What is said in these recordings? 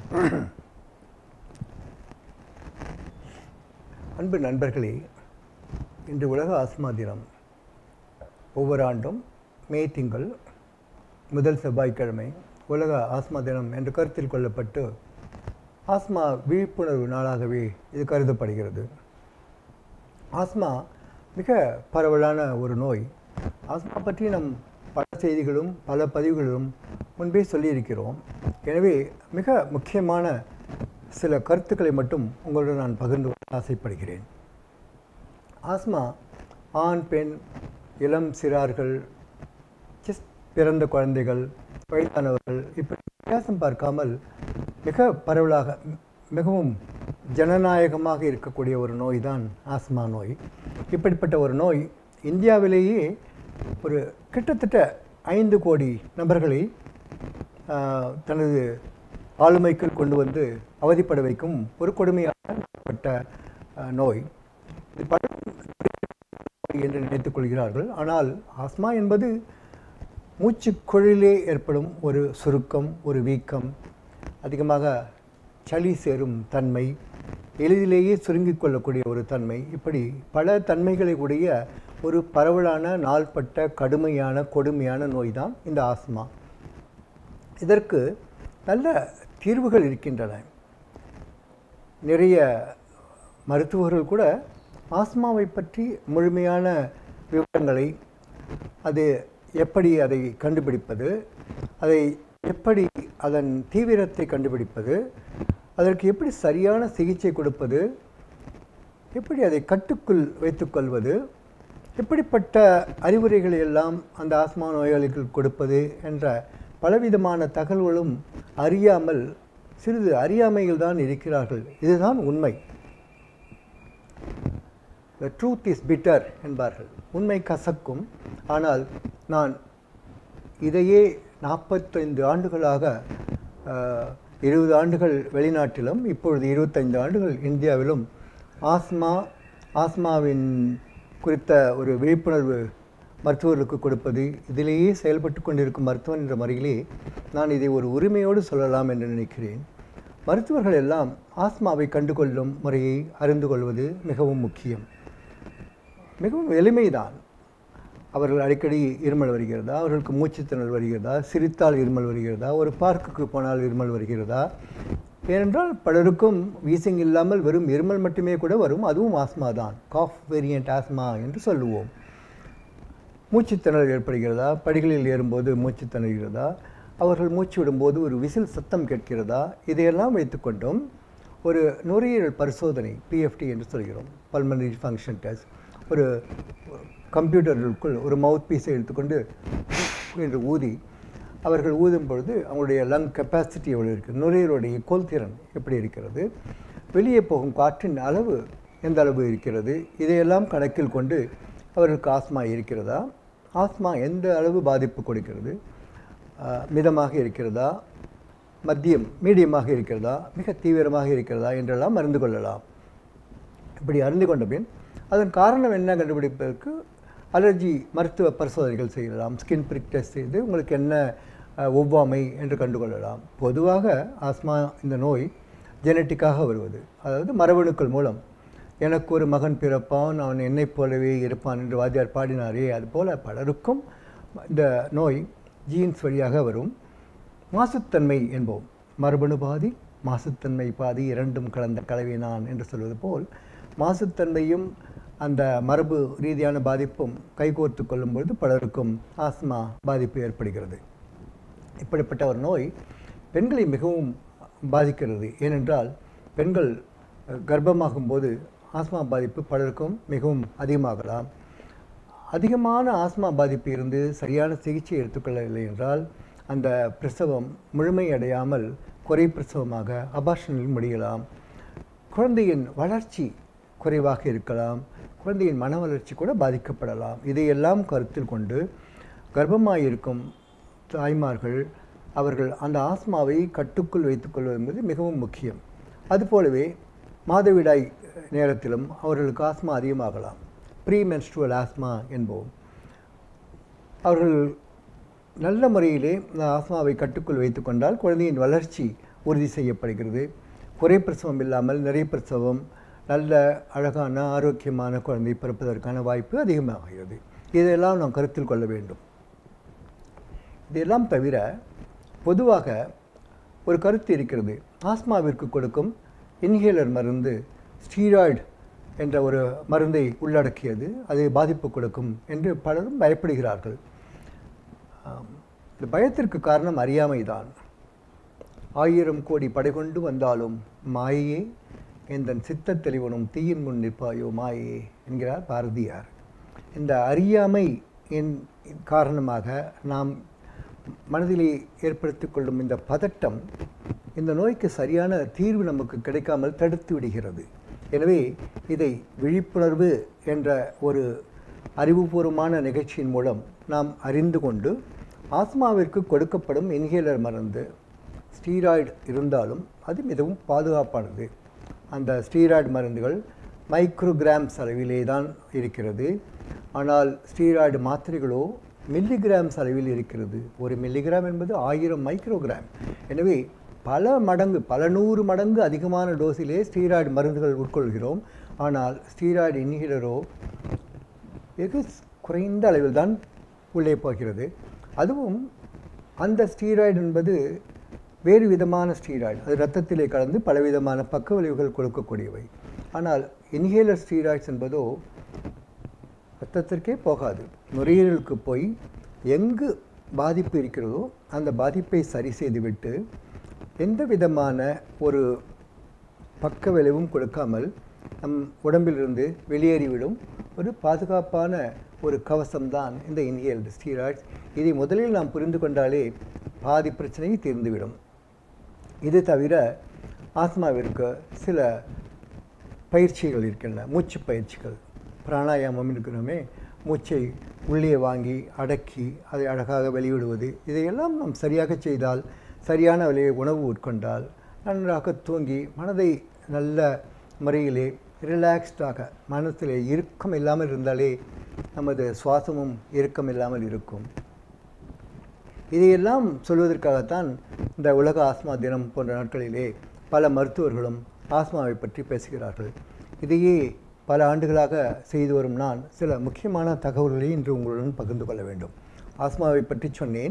அன்பு நண்பர்களே இன்று உலக ஆஸ்மா தினம் ஒவ்வொரு ஆண்டும் மே திங்கள் முதல் செவ்வாய்க்கிழமை உலக ஆஸ்மா தினம் என்று கருத்தில் கொள்ளப்பட்டு ஆஸ்மா விழிப்புணர்வு நாளாகவே இது கருதப்படுகிறது ஆஸ்மா மிக பரவலான ஒரு நோய் ஆஸ்மா பற்றி நம் பல செய்திகளும் பல பதிவுகளிலும் முன்பே சொல்லியிருக்கிறோம் எனவே மிக முக்கியமான சில கருத்துக்களை மட்டும் உங்களுடன் நான் பகிர்ந்து கொள்ள ஆசைப்படுகிறேன் ஆஸ்மா ஆண் பெண் இளம் சிறார்கள் ஜஸ்ட் பிறந்த குழந்தைகள் வயதானவர்கள் இப்படி வித்தியாசம் பார்க்காமல் மிக பரவலாக மிகவும் ஜனநாயகமாக இருக்கக்கூடிய ஒரு நோய் தான் ஆஸ்மா நோய் இப்படிப்பட்ட ஒரு நோய் இந்தியாவிலேயே ஒரு கிட்டத்தட்ட ஐந்து கோடி நபர்களை ஆஹ், தனது ஆளுமைக்குள் கொண்டு வந்து அவதிப்பட வைக்கும் ஒரு கொடுமையானப்பட்ட ஆஹ், நோய் இது பல நோய் என்று நினைத்துக் கொள்கிறார்கள் ஆனால் ஆஸ்மா என்பது மூச்சுக்குழலிலே ஏற்படும் ஒரு சுருக்கம் ஒரு வீக்கம் அதிகமாக சளி சேரும் தன்மை எளிதிலேயே சுருங்கிக் கொள்ளக்கூடிய ஒரு தன்மை இப்படி பல தன்மைகளை உடைய ஒரு பரவலான நாள்பட்ட கடுமையான கொடுமையான நோய் தான் இந்த ஆஸ்மா இதற்கு நல்ல தீர்வுகள் இருக்கின்றன நிறைய மருத்துவர்கள் கூட ஆஸ்மாவை பற்றி முழுமையான விவரங்களை அது எப்படி அதை கண்டுபிடிப்பது அதை எப்படி அதன் தீவிரத்தை கண்டுபிடிப்பது அதற்கு எப்படி சரியான சிகிச்சை கொடுப்பது எப்படி அதை கட்டுக்குள் வைத்துக்கொள்வது எப்படிப்பட்ட அறிவுரைகளை எல்லாம் அந்த ஆஸ்மா நோயாளிகளுக்கு கொடுப்பது என்ற பலவிதமான தகவல்களும் அறியாமல் சிறிது அறியாமையில் தான் இருக்கிறார்கள் இதுதான் உண்மை த ட்ரூத் இஸ் பிட்டர் என்பார்கள் உண்மை கசக்கும் ஆனால் நான் இதையே நாற்பத்தைந்து ஆண்டுகளாக அஹ், இருபது ஆண்டுகள் வெளிநாட்டிலும் இப்பொழுது இருபத்தைந்து ஆண்டுகள் இந்தியாவிலும் ஆஸ்மா ஆஸ்மாவின் குறித்த ஒரு விழிப்புணர்வு மருத்துவர்களுக்கு கொடுப்பது இதிலேயே செயல்பட்டு கொண்டிருக்கும் மருத்துவன் என்ற முறையிலே நான் இதை ஒரு உரிமையோடு சொல்லலாம் என்று நினைக்கிறேன் மருத்துவர்கள் எல்லாம் ஆஸ்மாவை கண்டுகொள்ளும் முறையை அறிந்து கொள்வது மிகவும் முக்கியம் மிகவும் எளிமைதான் அவர்கள் அடிக்கடி இருமல் வருகிறதா அவர்களுக்கு மூச்சுத்திணறல் வருகிறதா சிரித்தால் இருமல் வருகிறதா ஒரு பார்க்குக்கு போனால் இருமல் வருகிறதா ஏனென்றால் பலருக்கும் வீசிங் இல்லாமல் வெறும் இருமல் மட்டுமே கூட வரும் அதுவும் ஆஸ்மா தான் காஃப் வேரியண்ட் ஆஸ்மா என்று சொல்லுவோம் மூச்சுத்திணறல் ஏற்படுகிறதா படிகளில் ஏறும்போது மூச்சு திணறுகிறதா அவர்கள் மூச்சு விடும்போது ஒரு விசில் சத்தம் கேட்கிறதா இதையெல்லாம் வைத்துக்கொண்டும் ஒரு நுரையீரல் பரிசோதனை பிஎஃப்டி என்று சொல்கிறோம் பல்மனரி ஃபங்க்ஷன் டெஸ்ட் ஒரு கம்ப்யூட்டருக்குள் ஒரு மவுத் பீஸை எடுத்துக்கொண்டு என்று ஊதி அவர்கள் ஊதும் பொழுது அவங்களுடைய லங் கெப்பாசிட்டி எவ்வளோ இருக்குது நுரையீரலுடைய கோல்திறன் எப்படி இருக்கிறது வெளியே போகும் காற்றின் அளவு எந்த அளவு இருக்கிறது இதையெல்லாம் கணக்கில் கொண்டு அவர்களுக்கு ஆஸ்மா இருக்கிறதா ஆஸ்மா எந்த அளவு பாதிப்பு கொடுக்கிறது ஆஹ், மிதமாக இருக்கிறதா மத்தியம் மீடியமாக இருக்கிறதா மிக தீவிரமாக இருக்கிறதா என்றெல்லாம் அறிந்து கொள்ளலாம் இப்படி அறிந்து கொண்ட பின் அதன் காரணம் என்ன கண்டுபிடிப்பதற்கு அலர்ஜி மருத்துவ பரிசோதனைகள் செய்யலாம் ஸ்கின் பிரிக் டெஸ்ட் செய்து உங்களுக்கு என்ன அஹ், ஒவ்வாமை என்று கண்டுகொள்ளலாம் பொதுவாக ஆஸ்மா இந்த நோய் ஜெனட்டிக்காக வருவது அதாவது மரபணுக்கள் மூலம் எனக்கு ஒரு மகன் பிறப்பான் அவன் என்னைப் போலவே இருப்பான் என்று வாத்தியார் பாடினாரே அதுபோல பலருக்கும் இந்த நோய் ஜீன்ஸ் வழியாக வரும் மாசுத்தன்மை என்போம் மரபணு பாதி மாசுத்தன்மை பாதி இரண்டும் கலந்த கலவை நான் என்று சொல்வது போல் மாசுத்தன்மையும் அந்த மரபு ரீதியான பாதிப்பும் கைகோர்த்து கொள்ளும் பொழுது பலருக்கும் ஆஸ்மா பாதிப்பு ஏற்படுகிறது இப்படிப்பட்ட ஒரு நோய் பெண்களை மிகவும் பாதிக்கிறது ஏனென்றால் பெண்கள் அஹ், கர்ப்பமாகும் போது ஆஸ்மா பாதிப்பு பலருக்கும் மிகவும் அதிகமாகலாம் அதிகமான ஆஸ்மா பாதிப்பு இருந்து சரியான சிகிச்சை எடுத்துக்கொள்ளவில்லை என்றால் அந்த பிரசவம் முழுமையடையாமல் குறை பிரசவமாக அபார்ஷனில் முடியலாம் குழந்தையின் வளர்ச்சி குறைவாக இருக்கலாம் குழந்தையின் மன வளர்ச்சி கூட பாதிக்கப்படலாம் இதையெல்லாம் கருத்தில் கொண்டு கர்ப்பமாயிருக்கும் தாய்மார்கள் அவர்கள் அந்த ஆஸ்மாவை கட்டுக்குள் வைத்துக்கொள்வது என்பது மிகவும் முக்கியம் அதுபோலவே மாதவிடாய் நேரத்திலும் அவர்களுக்கு ஆஸ்மா அதிகமாகலாம் ப்ரீ மென்ஸ்ட்ருவல் ஆஸ்மா என்போம் அவர்கள் நல்ல முறையிலே இந்த ஆஸ்மாவை கட்டுக்குள் வைத்துக்கொண்டால் குழந்தையின் வளர்ச்சி உறுதி செய்யப்படுகிறது குறை பிரசவம் இல்லாமல் நிறைய பிரசவம் நல்ல அழகான ஆரோக்கியமான குழந்தை பிறப்பதற்கான வாய்ப்பு அதிகமாகிறது இதையெல்லாம் நாம் கருத்தில் கொள்ள வேண்டும் இதெல்லாம் தவிர பொதுவாக ஒரு கருத்து இருக்கிறது ஆஸ்மாவிற்கு கொடுக்கும் இன்ஹேலர் மருந்து ஸ்டீராய்டு என்ற ஒரு மருந்தை உள்ளடக்கியது அது பாதிப்பு கொடுக்கும் என்று பலரும் பயப்படுகிறார்கள் ஆம், இந்த பயத்திற்கு காரணம் அறியாமைதான் ஆயிரம் கோடி படை கொண்டு வந்தாலும் மாயே எந்தன் சித்தத் தெளிவனும் தீயின் முன் நிற்பாயோ மாயே என்கிறார் பாரதியார் இந்த அறியாமை என் காரணமாக நாம் மனதிலே ஏற்படுத்திக் கொள்ளும் இந்த பதட்டம் இந்த நோய்க்கு சரியான தீர்வு நமக்கு கிடைக்காமல் தடுத்து விடுகிறது எனவே இதை விழிப்புணர்வு என்ற ஒரு அறிவுபூர்வமான நிகழ்ச்சியின் மூலம் நாம் அறிந்து கொண்டு ஆஸ்மாவிற்கு கொடுக்கப்படும் இன்ஹேலர் மருந்து ஸ்டீராய்டு இருந்தாலும் அது மிகவும் பாதுகாப்பானது அந்த ஸ்டீராய்டு மருந்துகள் மைக்ரோகிராம்ஸ் அளவிலே தான் இருக்கிறது ஆனால் ஸ்டீராய்டு மாத்திரைகளோ மில்லிகிராம்ஸ் அளவில் இருக்கிறது ஒரு மில்லிகிராம் என்பது ஆயிரம் மைக்ரோகிராம் எனவே பல மடங்கு பல நூறு மடங்கு அதிகமான டோஸிலே ஸ்டீராய்டு மருந்துகள் உட்கொள்கிறோம் ஆனால் ஸ்டீராய்டு இன்ஹிலரோ வெகு குறைந்த அளவில் தான் உள்ளே போகிறது அதுவும் அந்த ஸ்டீராய்டு என்பது வேறு விதமான ஸ்டீராய்டு அது இரத்தத்திலே கலந்து பலவிதமான பக்க விளைவுகள் கொடுக்கக்கூடியவை ஆனால் இன்ஹேலர் ஸ்டீராய்ட்ஸ் என்பதோ ரத்தத்திற்கே போகாது நுரையீரலுக்கு போய் எங்கு பாதிப்பு இருக்கிறதோ அந்த பாதிப்பை சரி செய்துவிட்டு எந்த விதமான ஒரு பக்க விளைவும் கொடுக்காமல் நம் உடம்பிலிருந்து வெளியேறிவிடும் ஒரு பாதுகாப்பான ஒரு கவசம்தான் இந்த இன்ஹேல்டு ஸ்டீராய்ட்ஸ் இதை முதலில் நாம் புரிந்து கொண்டாலே பாதி பிரச்சனை தீர்ந்துவிடும் இது தவிர ஆஸ்மாவிற்கு சில பயிற்சிகள் இருக்கின்றன மூச்சு பயிற்சிகள் பிராணாயாமம் இருக்கிறோமே மூச்சை உள்ளே வாங்கி அடக்கி அதை அழகாக வெளியிடுவது இதையெல்லாம் நாம் சரியாக செய்தால் சரியான விலையை உணவு உட்கொண்டால் நன்றாக தூங்கி மனதை நல்ல முறையிலே ரிலாக்ஸ்டாக மனசிலே இறுக்கம் இல்லாமல் இருந்தாலே நமது சுவாசமும் இறுக்கம் இல்லாமல் இருக்கும் இதையெல்லாம் சொல்வதற்காகத்தான் இந்த உலக ஆஸ்மா தினம் போன்ற நாட்களிலே பல மருத்துவர்களும் ஆஸ்மாவை பற்றி பேசுகிறார்கள் இதையே பல ஆண்டுகளாக செய்து வரும் நான் சில முக்கியமான தகவல்களை இன்று உங்களுடன் பகிர்ந்து கொள்ள வேண்டும் ஆஸ்மாவை பற்றி சொன்னேன்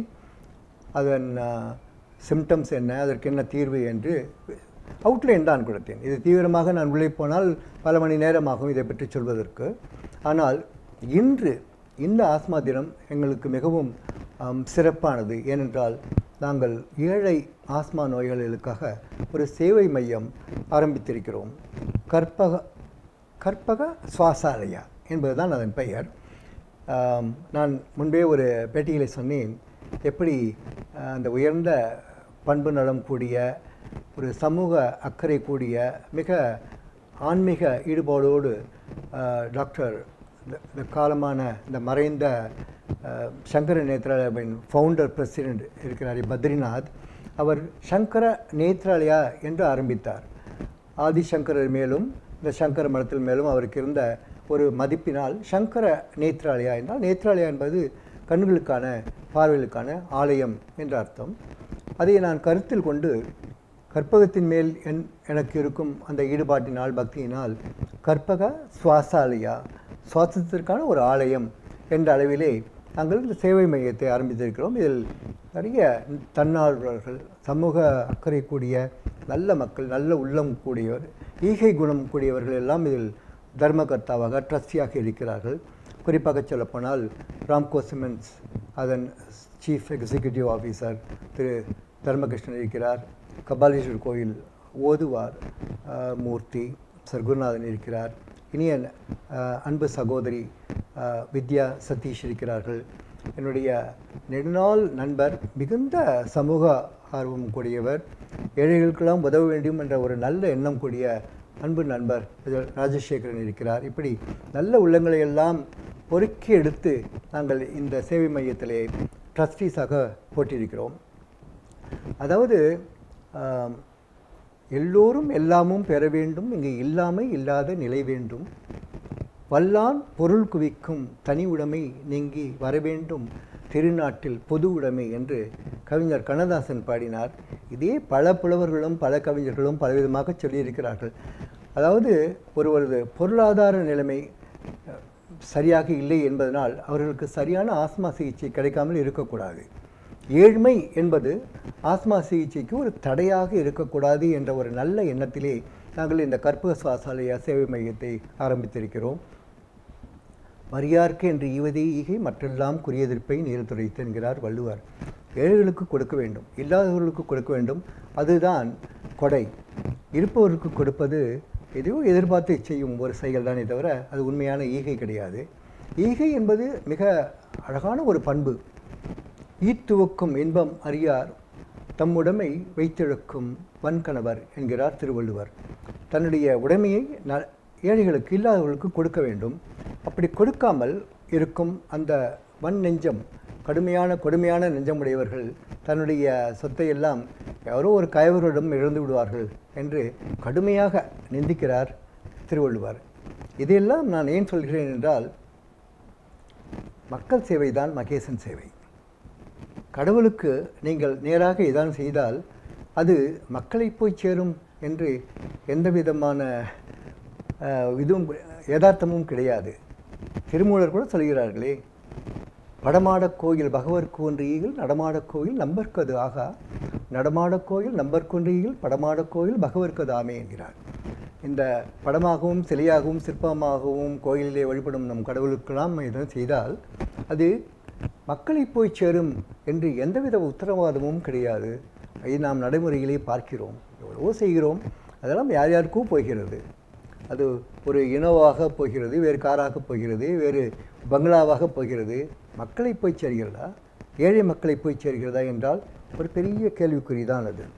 அதன் சிம்டம்ஸ் என்ன அதற்கு என்ன தீர்வு என்று அவுட்லைன் தான் கொடுத்தேன் இது தீவிரமாக நான் உள்ளே போனால் பல மணி நேரமாகும் இதை பற்றி சொல்வதற்கு ஆனால் இன்று இந்த ஆஸ்மா தினம் எங்களுக்கு மிகவும் ஆம், சிறப்பானது ஏனென்றால் நாங்கள் ஏழை ஆஸ்மா நோயாளிகளுக்காக ஒரு சேவை மையம் ஆரம்பித்திருக்கிறோம் கற்பக கற்பக சுவாசாலயா என்பதுதான் அதன் பெயர் ஆம், நான் முன்பே ஒரு பேட்டியில் சொன்னேன் எப்படி அஹ், அந்த உயர்ந்த பண்பு நலம் கூடிய ஒரு சமூக அக்கறை கூடிய மிக ஆன்மீக ஈடுபாடோடு அஹ், டாக்டர் இந்த- இந்த காலமான இந்த மறைந்த அஹ், சங்கர நேத்ராலயாவின் ஃபவுண்டர் பிரசிடெண்ட் இருக்கிறார் பத்ரிநாத் அவர் சங்கர நேத்ராலயா என்று ஆரம்பித்தார் ஆதிசங்கரர் மேலும் இந்த சங்கர மடத்தில் மேலும் அவருக்கு இருந்த ஒரு மதிப்பினால் சங்கர நேத்ராலயா என்றால் நேத்ராலயா என்பது கண்களுக்கான பார்வைகளுக்கான ஆலயம் என்ற அர்த்தம் அதை நான் கருத்தில் கொண்டு கற்பகத்தின் மேல் என் எனக்கு இருக்கும் அந்த ஈடுபாட்டினால் பக்தியினால் கற்பக சுவாசாலயா சுவாசத்திற்கான ஒரு ஆலயம் என்ற அளவிலே நாங்கள் இந்த சேவை மையத்தை ஆரம்பித்திருக்கிறோம் இதில் நிறைய தன்னார்வலர்கள் சமூக அக்கறை கூடிய நல்ல மக்கள் நல்ல உள்ளம் கூடியவர் ஈகை குணம் கூடியவர்கள் எல்லாம் இதில் தர்மகர்த்தாவாக ட்ரஸ்டியாக இருக்கிறார்கள் குறிப்பாக சொல்லப்போனால் ராம்கோ சிமெண்ட்ஸ் அதன் chief executive officer Thiru Dharmakrishnan இருக்கிறார் கபாலீஸ்வரர் கோயில் ஓதுவார் அஹ், மூர்த்தி சர்க்குருநாதன் இருக்கிறார் இனிய அஹ், அன்பு சகோதரி அஹ், வித்யா சதீஷ் இருக்கிறார்கள் என்னுடைய நெடுநாள் நண்பர் மிகுந்த சமூக ஆர்வம் கூடியவர் ஏழைகளுக்கெல்லாம் உதவ வேண்டும் என்ற ஒரு நல்ல எண்ணம் கூடிய அன்பு நண்பர் இதில் ராஜசேகரன் இருக்கிறார் இப்படி நல்ல உள்ளங்களை எல்லாம் பொறுக்கி எடுத்து நாங்கள் இந்த சேவை மையத்திலே ட்ரஸ்டீஸாக போட்டிருக்கிறோம் அதாவது ஆம், எல்லோரும் எல்லாமும் பெற வேண்டும் இங்கு இல்லாமை இல்லாத நிலை வேண்டும் வல்லான் பொருள் குவிக்கும் தனி உடைமை நீங்கி வர வேண்டும் திருநாட்டில் பொது உடைமை என்று கவிஞர் கண்ணதாசன் பாடினார் இதே பல புலவர்களும் பல கவிஞர்களும் பலவிதமாக சொல்லியிருக்கிறார்கள் அதாவது ஒருவரது பொருளாதார நிலைமை அஹ், சரியாக இல்லை என்பதனால் அவர்களுக்கு சரியான ஆஸ்மா சிகிச்சை கிடைக்காமல் இருக்கக்கூடாது ஏழ்மை என்பது ஆஸ்மா சிகிச்சைக்கு ஒரு தடையாக இருக்கக்கூடாது என்ற ஒரு நல்ல எண்ணத்திலே நாங்கள் இந்த கற்பக சுவாசாலய சேவை மையத்தை ஆரம்பித்திருக்கிறோம் வரியார்க்கு என்று ஈவதே ஈகை மற்றெல்லாம் குறியெதிர்ப்பை நீர் துரைத்து என்கிறார் வள்ளுவர் ஏழைகளுக்கு கொடுக்க வேண்டும் இல்லாதவர்களுக்கு கொடுக்க வேண்டும் அதுதான் கொடை இருப்பவருக்கு கொடுப்பது எதையோ எதிர்பார்த்து செய்யும் ஒரு செயல் தானே தவிர அது உண்மையான ஈகை கிடையாது ஈகை என்பது மிக அழகான ஒரு பண்பு ஈத்துவக்கும் இன்பம் அறியார் தம்முடைமை வைத்திழக்கும் வன்கணவர் என்கிறார் திருவள்ளுவர் தன்னுடைய உடைமையை ந ஏழைகளுக்கு இல்லாதவர்களுக்கு கொடுக்க வேண்டும் அப்படி கொடுக்காமல் இருக்கும் அந்த வன் நெஞ்சம் கடுமையான கொடுமையான நெஞ்சமுடையவர்கள் தன்னுடைய சொத்தை எல்லாம் யாரோ ஒரு கயவர்களிடம் இழந்து விடுவார்கள் என்று கடுமையாக நிந்திக்கிறார் திருவள்ளுவர் இதையெல்லாம் நான் ஏன் சொல்கிறேன் என்றால் மக்கள் சேவைதான் மகேசன் சேவை கடவுளுக்கு நீங்கள் நேராக இதான் செய்தால் அது மக்களை போய் சேரும் என்று எந்த விதமான அஹ், இதுவும் யதார்த்தமும் கிடையாது திருமூலர் கூட சொல்கிறார்களே படமாடக் கோயில் பகவர் கோன்றியில் நடமாடக் கோயில் நம்பர்க்கது ஆகா நடமாடக் கோயில் நம்பர்கொன்றியில் படமாடக் கோயில் பகவர்க்கது ஆமே என்கிறார் இந்த படமாகவும் சிலையாகவும் சிற்பமாகவும் கோயிலிலே வழிபடும் நம் கடவுளுக்கெல்லாம் இதை செய்தால் அது மக்களை போய் சேரும் என்று எந்தவித உத்தரவாதமும் கிடையாது அதை நாம் நடைமுறையிலே பார்க்கிறோம் எவ்வளவோ செய்கிறோம் அதெல்லாம் யார் யாருக்கோ போகிறது அது ஒரு இனோவாக போகிறது வேறு காராக போகிறது வேறு பங்களாவாக போகிறது மக்களை போய் சேர்கிறதா ஏழை மக்களை போய் சேர்கிறதா என்றால் ஒரு பெரிய கேள்விக்குறி தான் அது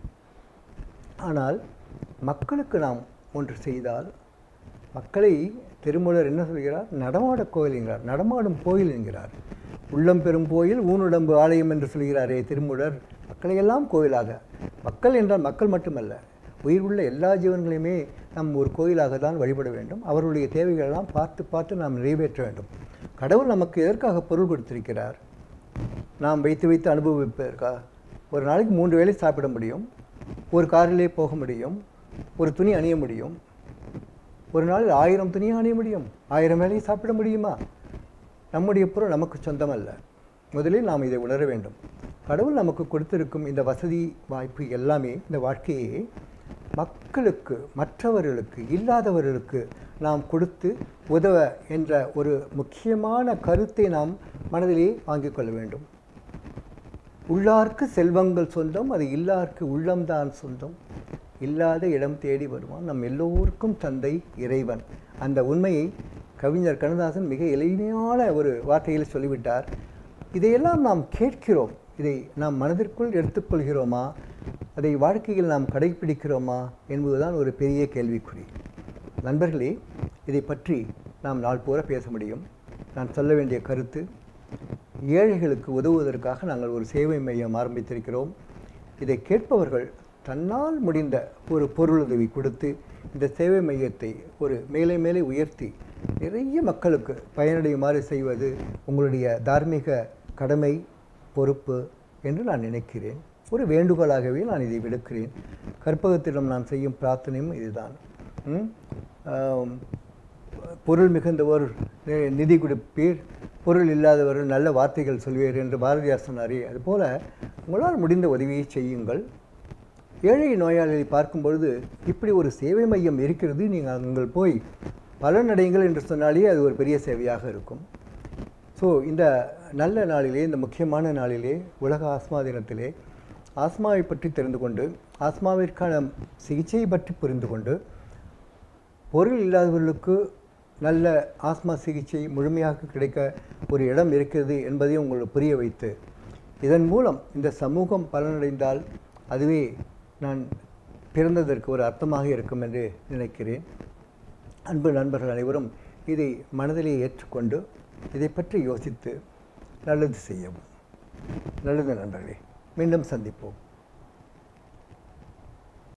ஆனால் மக்களுக்கு நாம் ஒன்று செய்தால் மக்களை திருமூலர் என்ன சொல்கிறார் நடமாட கோயில் என்கிறார் நடமாடும் கோயில் என்கிறார் உள்ளம் பெறும் கோயில் ஊனுடம்பு ஆலயம் என்று சொல்கிறாரே திருமூலர் மக்களையெல்லாம் கோயிலாக மக்கள் என்றால் மக்கள் மட்டுமல்ல உயிர் உள்ள எல்லா ஜீவன்களையுமே நாம் ஒரு கோயிலாக தான் வழிபட வேண்டும் அவர்களுடைய தேவைகளெல்லாம் பார்த்து பார்த்து நாம் நிறைவேற்ற வேண்டும் கடவுள் நமக்கு எதற்காக பொருள் கொடுத்திருக்கிறார் நாம் வைத்து வைத்து அனுபவிப்பதற்கா ஒரு நாளைக்கு மூன்று வேளை சாப்பிட முடியும் ஒரு காரிலே போக முடியும் ஒரு துணி அணிய முடியும் ஒரு நாளில் ஆயிரம் துணியை அணிய முடியும் ஆயிரம் வேலையை சாப்பிட முடியுமா நம்முடைய பொருள் நமக்கு சொந்தமல்ல முதலில் நாம் இதை உணர வேண்டும் கடவுள் நமக்கு கொடுத்திருக்கும் இந்த வசதி வாய்ப்பு எல்லாமே இந்த வாழ்க்கையை மக்களுக்கு மற்றவர்களுக்கு இல்லாதவர்களுக்கு நாம் கொடுத்து உதவ என்ற ஒரு முக்கியமான கருத்தை நாம் மனதிலே வாங்கிக் கொள்ள வேண்டும் உள்ளார்க்கு செல்வங்கள் சொந்தம் அது இல்லார்க்கு உள்ளம்தான் சொந்தம் இல்லாத இடம் தேடி வருவான் நம் எல்லோருக்கும் தந்தை இறைவன் அந்த உண்மையை கவிஞர் கண்ணதாசன் மிக எளிமையான ஒரு வார்த்தையில் சொல்லிவிட்டார் இதையெல்லாம் நாம் கேட்கிறோம் இதை நாம் மனதிற்குள் எடுத்துக்கொள்கிறோமா அதை வாழ்க்கையில் நாம் கடைபிடிக்கிறோமா என்பதுதான் ஒரு பெரிய கேள்விக்குறி நண்பர்களே இதை பற்றி நாம் நாள் பூரா பேச முடியும் நான் சொல்ல வேண்டிய கருத்து ஏழைகளுக்கு உதவுவதற்காக நாங்கள் ஒரு சேவை மையம் ஆரம்பித்திருக்கிறோம் இதை கேட்பவர்கள் தன்னால் முடிந்த ஒரு பொருளுதவி கொடுத்து இந்த சேவை மையத்தை ஒரு மேலே மேலே உயர்த்தி நிறைய மக்களுக்கு பயனடையுமாறு செய்வது உங்களுடைய தார்மீக கடமை பொறுப்பு என்று நான் நினைக்கிறேன் ஒரு வேண்டுகோளாகவே நான் இதை விடுக்கிறேன் கற்பகத்திடம் நான் செய்யும் பிரார்த்தனையும் இதுதான் ம்? ஆம், பொருள் மிகுந்தவர் நி- நிதி கொடுப்பீர் பொருள் இல்லாதவர் நல்ல வார்த்தைகள் சொல்வீர் என்று பாரதியார் சொன்னாரே அதுபோல உங்களால் முடிந்த உதவியை செய்யுங்கள் ஏழை நோயாளியை பார்க்கும் பொழுது இப்படி ஒரு சேவை மையம் இருக்கிறது நீங்கள் அங்கள் போய் பலனடையுங்கள் என்று சொன்னாலே அது ஒரு பெரிய சேவையாக இருக்கும் ஸோ இந்த நல்ல நாளிலே இந்த முக்கியமான நாளிலே உலக ஆஸ்மா தினத்திலே ஆஸ்மாவை பற்றி தெரிந்து கொண்டு ஆஸ்மாவிற்கான சிகிச்சை பற்றி புரிந்து கொண்டு பொருள் இல்லாதவர்களுக்கு நல்ல ஆஸ்மா சிகிச்சை முழுமையாக கிடைக்க ஒரு இடம் இருக்கிறது என்பதை உங்களுக்கு புரிய வைத்து இதன் மூலம் இந்த சமூகம் பலனடைந்தால் அதுவே நான் பிறந்ததற்கு ஒரு அர்த்தமாக இருக்கும் என்று நினைக்கிறேன் அன்பு நண்பர்கள் அனைவரும் இதை மனதிலே ஏற்றுக்கொண்டு இதை பற்றி யோசித்து நல்லது செய்யவும் நல்லது நண்பர்களே மீண்டும் சந்திப்போம்